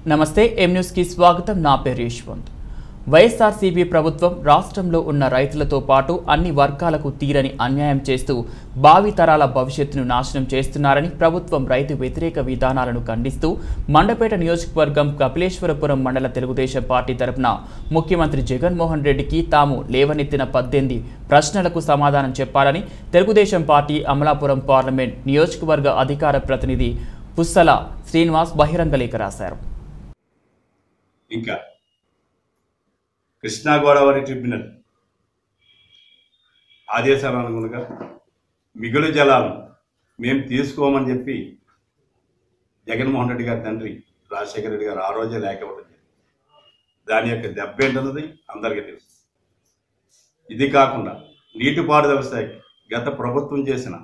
నమస్తే ఎం న్యూస్కి స్వాగతం నా పేరు యశ్వంత్ వైఎస్ఆర్సీపీ ప్రభుత్వం రాష్ట్రంలో ఉన్న రైతులతో పాటు అన్ని వర్గాలకు తీరని అన్యాయం చేస్తూ భావి తరాల భవిష్యత్తును నాశనం చేస్తున్నారని ప్రభుత్వం రైతు వ్యతిరేక విధానాలను ఖండిస్తూ మండపేట నియోజకవర్గం కపిలేశ్వరపురం మండల తెలుగుదేశం పార్టీ తరపున ముఖ్యమంత్రి జగన్మోహన్ రెడ్డికి తాము లేవనెత్తిన పద్దెనిమిది ప్రశ్నలకు సమాధానం చెప్పాలని తెలుగుదేశం పార్టీ అమలాపురం పార్లమెంట్ నియోజకవర్గ అధికార ప్రతినిధి పుස්සల శ్రీనివాస్ బహిరంగ లేఖ రాశారు ఇంకా కృష్ణా గోదావరి ట్రిబ్యునల్ ఆదేశాల అనుగుణంగా మిగులు జలాలను మేము తీసుకోమని చెప్పి జగన్మోహన్ రెడ్డి గారి తండ్రి రాజశేఖర రెడ్డి గారు ఆ రోజే లేఖ ఇవ్వడం జరిగింది దాని యొక్క దెబ్బ ఏంటన్నది అందరికీ తెలుసు ఇది కాకుండా నీటిపారుదల శాఖ గత ప్రభుత్వం చేసిన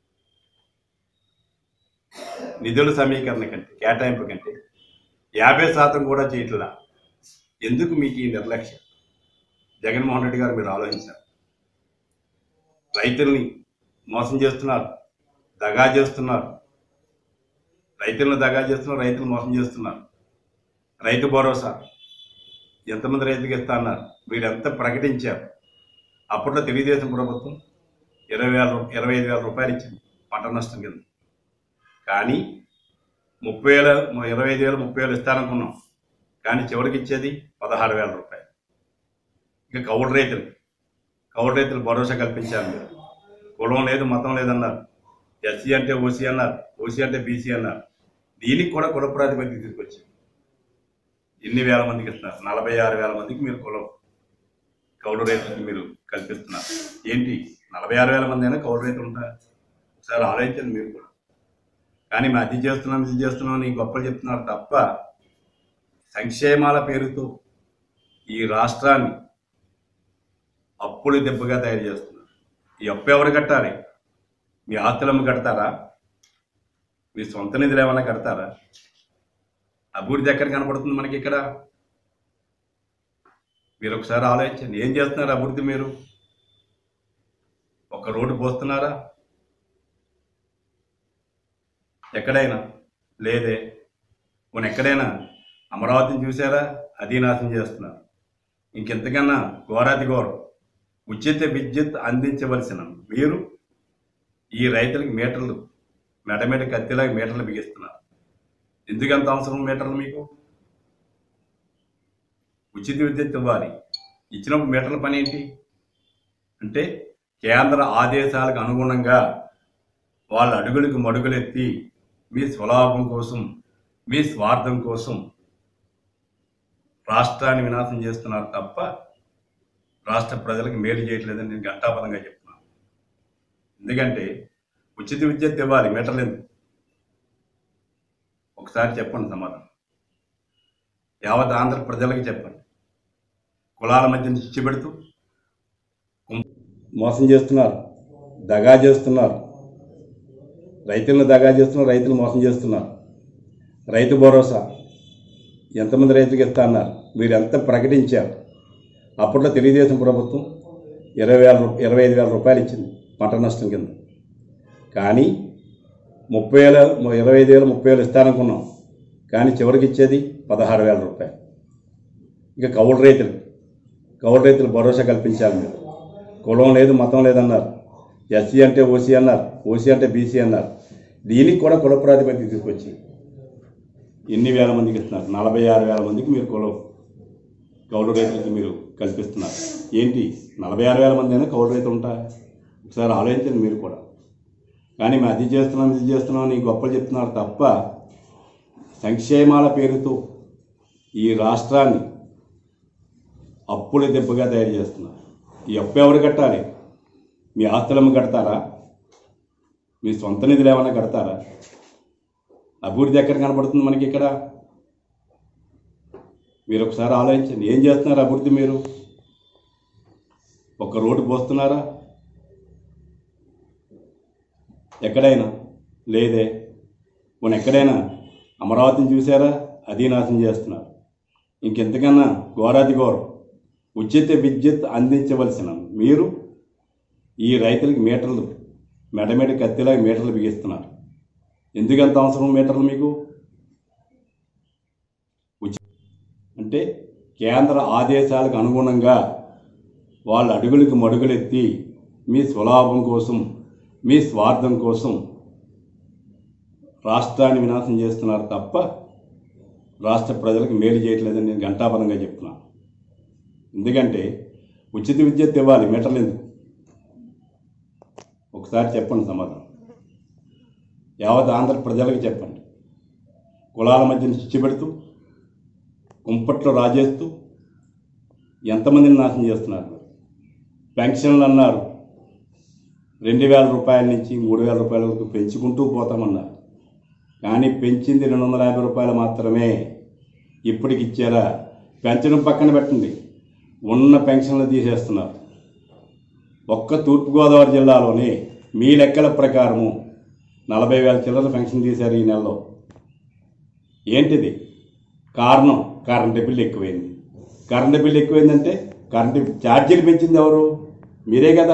నిధుల సమీకరణ కంటే కేటాయింపు కంటే యాభై శాతం కూడా చేయట్లా ఎందుకు మీకు ఈ నిర్లక్ష్యం జగన్మోహన్ రెడ్డి గారు మీరు ఆలోచించారు రైతుల్ని మోసం చేస్తున్నారు దగా చేస్తున్నారు రైతులను దగా చేస్తున్నారు రైతులు మోసం చేస్తున్నారు రైతు భరోసా ఎంతమంది రైతులకు ఇస్తా అన్నారు మీరు ఎంత ప్రకటించారు అప్పట్లో తెలుగుదేశం ప్రభుత్వం ఇరవై వేల రూ- ఇరవై ఐదు వేల రూపాయలు ఇచ్చింది పంట నష్టం కింద కానీ ముప్పై వేల ఇరవై ఐదు వేలు ముప్పై వేలు ఇస్తారనుకున్నాం కానీ చివరికి ఇచ్చేది పదహారు వేల రూపాయలు ఇక కౌలు రైతులు కౌలు రైతులు భరోసా కల్పించారు మీరు కులం లేదు మతం లేదన్నారు ఎస్సీ అంటే ఓసీ అన్నారు ఓసీ అంటే బీసీ అన్నారు దీనికి కూడా కుల ప్రాతిపదిక తీసుకొచ్చింది ఎన్ని వేల మందికి ఇస్తున్నారు నలభై ఆరు వేల మందికి మీరు కులం కౌలు రైతులకు మీరు కల్పిస్తున్నారు ఏంటి నలభై ఆరు వేల మంది అయినా కౌలు రైతులు ఉంటారు ఒకసారి ఆలోచించండి మీరు కూడా కానీ మేము అది చేస్తున్నాం ఇది చేస్తున్నాం అని గొప్పలు చెప్తున్నారు తప్ప సంక్షేమాల పేరుతో ఈ రాష్ట్రాన్ని అప్పులు దెబ్బగా తయారు చేస్తున్నారు ఈ అప్పు ఎవరు కట్టాలి మీ ఆస్తులమ్మ కడతారా మీ సొంత నిధులు ఏమైనా కడతారా అభివృద్ధి ఎక్కడ కనపడుతుంది మనకి ఇక్కడ మీరు ఒకసారి ఆలోచించండి ఏం చేస్తున్నారు అభివృద్ధి మీరు ఒక రోడ్డు పోస్తున్నారా ఎక్కడైనా లేదే కొన్ని ఎక్కడైనా అమరావతిని చూసారా అది నాశనం చేస్తున్నారు ఇంకెంతకన్నా ఘోరాతి ఘోరం ఉచిత విద్యుత్ అందించవలసిన మీరు ఈ రైతులకు మీటర్లు మెడమెడ కత్తిలాగా మీటర్లు బిగిస్తున్నారు ఎందుకు అంత అవసరం మీటర్లు మీకు ఉచిత విద్యుత్ ఇవ్వాలి ఇచ్చినప్పుడు మీటర్ల పని ఏంటి అంటే కేంద్ర ఆదేశాలకు అనుగుణంగా వాళ్ళ అడుగులకు మడుగులెత్తి మీ స్వలాభం కోసం మీ స్వార్థం కోసం రాష్ట్రాన్ని వినాశం చేస్తున్నారు తప్ప రాష్ట్ర ప్రజలకు మేలు చేయట్లేదని నేను ఘంటాపదంగా చెప్తున్నాను ఎందుకంటే ఉచిత విద్యుత్ ఇవ్వాలి మీటర్లు ఎందుకు ఒకసారి చెప్పండి సమాధానం యావత్ ఆంధ్ర ప్రజలకు చెప్పండి కులాల మధ్య చిచ్చు పెడుతూ మోసం చేస్తున్నారు దగా చేస్తున్నారు రైతులను దగా చేస్తున్నారు రైతులు మోసం చేస్తున్నారు రైతు భరోసా ఎంతమంది రైతులకు ఇస్తా అన్నారు మీరు ఎంత ప్రకటించారు అప్పట్లో తెలుగుదేశం ప్రభుత్వం ఇరవై వేల రూ- ఇరవై ఐదు వేల రూపాయలు ఇచ్చింది పంట నష్టం కింద కానీ ముప్పై వేల ఇరవై ఐదు వేలు ముప్పై వేలు ఇస్తారనుకున్నాం కానీ చివరికి ఇచ్చేది పదహారు వేల రూపాయలు ఇక కౌలు రైతులు కౌలు రైతులు భరోసా కల్పించాలి మీరు కులం లేదు మతం లేదన్నారు ఎస్సీ అంటే ఓసీ అన్నారు ఓసీ అంటే బీసీ అన్నారు దీనికి కూడా కుల ప్రాతిపదిక తీసుకొచ్చి ఎన్ని వేల మందికి ఇస్తున్నారు నలభై ఆరు వేల మందికి మీరు కులం కౌలు రైతులకి మీరు కల్పిస్తున్నారు ఏంటి నలభై ఆరు వేల మంది అయినా కౌలు రైతులు ఉంటా ఒకసారి ఆలోచించండి మీరు కూడా కానీ మేము అది చేస్తున్నాం ఇది చేస్తున్నాం అని గొప్పలు చెప్తున్నారు తప్ప సంక్షేమాల పేరుతో ఈ రాష్ట్రాన్ని అప్పుల దెబ్బగా తయారు చేస్తున్నారు ఈ అప్పు ఎవరు కట్టాలి మీ ఆస్తులమ్మ కడతారా మీ సొంత నిధులు ఏమైనా కడతారా అభివృద్ధి ఎక్కడ కనపడుతుంది మనకి ఇక్కడ మీరు ఒకసారి ఆలోచించండి ఏం చేస్తున్నారు అభివృద్ధి మీరు ఒక రోడ్డు పోస్తున్నారా ఎక్కడైనా లేదే మన ఎక్కడైనా అమరావతిని చూసారా అది నాశనం చేస్తున్నారు ఇంకెంతకన్నా ఘోరాతి ఘోరం ఉచిత విద్యుత్ అందించవలసిన మీరు ఈ రైతులకి మీటర్లు మెడమెడ కత్తిలాగా మీటర్లు బిగిస్తున్నారు ఎందుకు అంత అవసరం మీటర్లు మీకు అంటే కేంద్ర ఆదేశాలకు అనుగుణంగా వాళ్ళ అడుగులకు మడుగులెత్తి మీ స్వలాభం కోసం మీ స్వార్థం కోసం రాష్ట్రాన్ని వినాశం చేస్తున్నారు తప్ప రాష్ట్ర ప్రజలకు మేలు చేయట్లేదని నేను ఘంటాపరంగా చెప్తున్నాను ఎందుకంటే ఉచిత విద్యుత్ ఇవ్వాలి మీటర్లు ఎందుకు ఒకసారి చెప్పండి సమాధానం యావత్ ఆంధ్ర ప్రజలకు చెప్పండి కులాల మధ్యన చిచ్చుపెడుతూ కుంపట్లో రాజేస్తూ ఎంతమందిని నాశనం చేస్తున్నారు మీరు? పెన్షన్లు అన్నారు రెండు వేల రూపాయల నుంచి మూడు వేల రూపాయల వరకు పెంచుకుంటూ పోతామన్నారు కానీ పెంచింది రెండు వందల యాభై రూపాయలు మాత్రమే ఇప్పటికి ఇచ్చారా పెంచడం పక్కన పెట్టండి ఉన్న పెన్షన్లు తీసేస్తున్నారు ఒక్క తూర్పుగోదావరి జిల్లాలోనే మీ లెక్కల ప్రకారము నలభై వేల చిల్లర పెన్షన్ తీశారు ఈ నెలలో ఏంటిది కారణం కరెంటు బిల్లు ఎక్కువైంది కరెంటు బిల్లు ఎక్కువైందంటే కరెంటు ఛార్జీలు పెంచింది ఎవరు మీరే కదా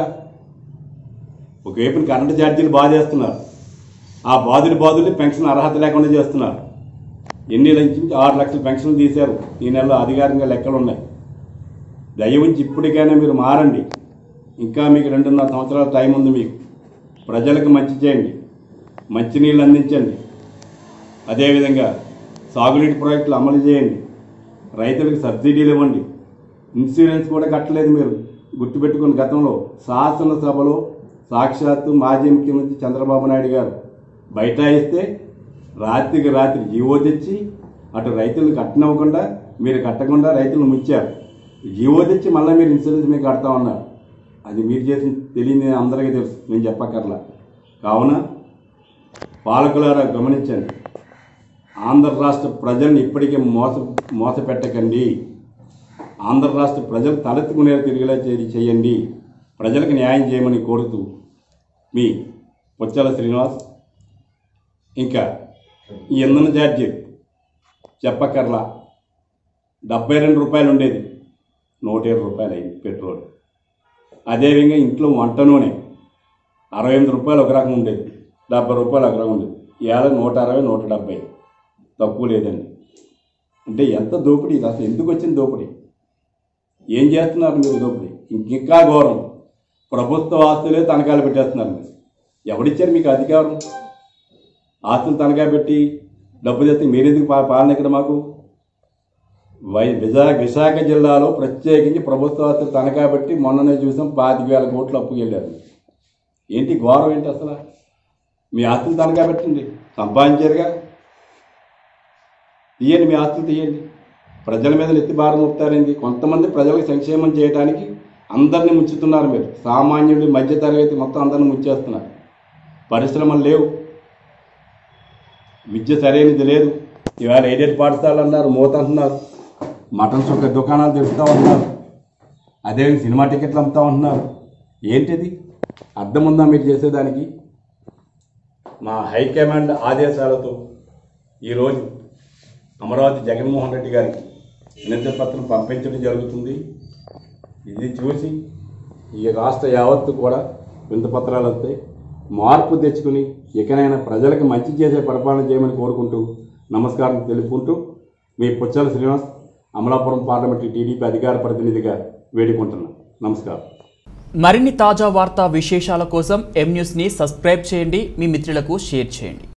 ఒకవైపున కరెంటు ఛార్జీలు బాగా చేస్తున్నారు ఆ బాధులు బాధులు పెన్షన్ అర్హత లేకుండా చేస్తున్నారు ఎన్ని నుంచి ఆరు లక్షల పెన్షన్లు తీశారు ఈ నెలలో అధికారికంగా లెక్కలు ఉన్నాయి దయ ఉంచి ఇప్పటికైనా మీరు మారండి ఇంకా మీకు రెండున్నర సంవత్సరాల టైం ఉంది మీకు ప్రజలకు మంచి చేయండి మంచినీళ్ళు అందించండి అదేవిధంగా సాగునీటి ప్రాజెక్టులు అమలు చేయండి రైతులకు సబ్సిడీలు ఇవ్వండి ఇన్సూరెన్స్ కూడా కట్టలేదు మీరు గుర్తుపెట్టుకుని గతంలో శాసనసభలో సాక్షాత్తు మాజీ ముఖ్యమంత్రి చంద్రబాబు నాయుడు గారు బైఠాయిస్తే రాత్రికి రాత్రి జీవో తెచ్చి అటు రైతులు కట్టనివ్వకుండా మీరు కట్టకుండా రైతులను ముంచారు జీవో తెచ్చి మళ్ళీ మీరు ఇన్సూరెన్స్ మీకు కడతా ఉన్నారు అది మీరు చేసిన తెలియని అందరికీ తెలుసు నేను చెప్పక్కర్లా కావున పాలకులారా గమనించండి ఆంధ్ర రాష్ట్ర ప్రజల్ని ఇప్పటికీ మోస మోసపెట్టకండి ఆంధ్ర రాష్ట్ర ప్రజలు తలెత్తుకునేలా తిరిగేలా చే- చేయండి ప్రజలకు న్యాయం చేయమని కోరుతూ మీ పొచ్చాల శ్రీనివాస్ ఇంకా ఈ ఇంధన ఛార్జీ చెప్పక్కర్లా డెబ్బై రెండు రూపాయలు ఉండేది నూట ఇరవై రూపాయలు అయింది పెట్రోల్ అదేవిధంగా ఇంట్లో వంట నూనె అరవై ఎనిమిది రూపాయలు ఒక రకం ఉండేది డెబ్బై రూపాయలు ఒక రకం ఉండేది ఇవాళ నూట అరవై నూట డెబ్బై తక్కువ లేదండి అంటే ఎంత దోపిడీ ఇది అసలు ఎందుకు వచ్చింది దోపిడీ ఏం చేస్తున్నారు మీరు దోపిడీ ఇంక- ఇంకా ఘోరం ప్రభుత్వ ఆస్తులే తనఖాలు పెట్టేస్తున్నారు మీరు ఎవడిచ్చారు మీకు అధికారం ఆస్తులు తనఖా పెట్టి డబ్బు తెస్తే మీరెందుకు పా పాలన ఇక్కడ మాకు వై విశాఖ విశాఖ జిల్లాలో ప్రత్యేకించి ప్రభుత్వ ఆస్తులు తనఖా పెట్టి మొన్ననే చూసాం పాతిక వేల కోట్లు అప్పుకి వెళ్ళారు ఏంటి ఘోరం ఏంటి అసలు మీ ఆస్తులు తనఖా పెట్టండి సంపాదించారుగా తీయండి మీ ఆస్తులు తీయండి ప్రజల మీద నెత్తి భారం మోపుతారేంది కొంతమంది ప్రజలకు సంక్షేమం చేయడానికి అందరిని ముంచుతున్నారు మీరు సామాన్యుడి మధ్య తరగతి మొత్తం అందరిని ముంచేస్తున్నారు పరిశ్రమలు లేవు విద్య సరైనది లేదు ఇవాళ ఎయిడెడ్ పాఠశాలలు అన్నారు మూత అంటున్నారు మటన్ సుఖ దుకాణాలు తెరుస్తూ ఉంటున్నారు అదే సినిమా టికెట్లు అమ్ముతా ఉంటున్నారు ఏంటిది అర్థం ఉందా మీరు చేసేదానికి మా హైకమాండ్ ఆదేశాలతో ఈరోజు అమరావతి జగన్మోహన్ రెడ్డి గారికి వినతి పత్రం పంపించడం జరుగుతుంది ఇది చూసి ఈ రాష్ట్ర యావత్తు కూడా వినతి పత్రాలు వస్తాయి మార్పు తెచ్చుకుని ఇకనైనా ప్రజలకు మంచి చేసే పరిపాలన చేయమని కోరుకుంటూ నమస్కారం తెలుపుకుంటూ మీ పుచ్చల శ్రీనివాస్ అమలాపురం పార్లమెంటు టీడీపీ అధికార ప్రతినిధిగా వేడుకుంటున్నాను నమస్కారం మరిన్ని తాజా వార్తా విశేషాల కోసం ఎం న్యూస్ని సబ్స్క్రైబ్ చేయండి మీ మిత్రులకు షేర్ చేయండి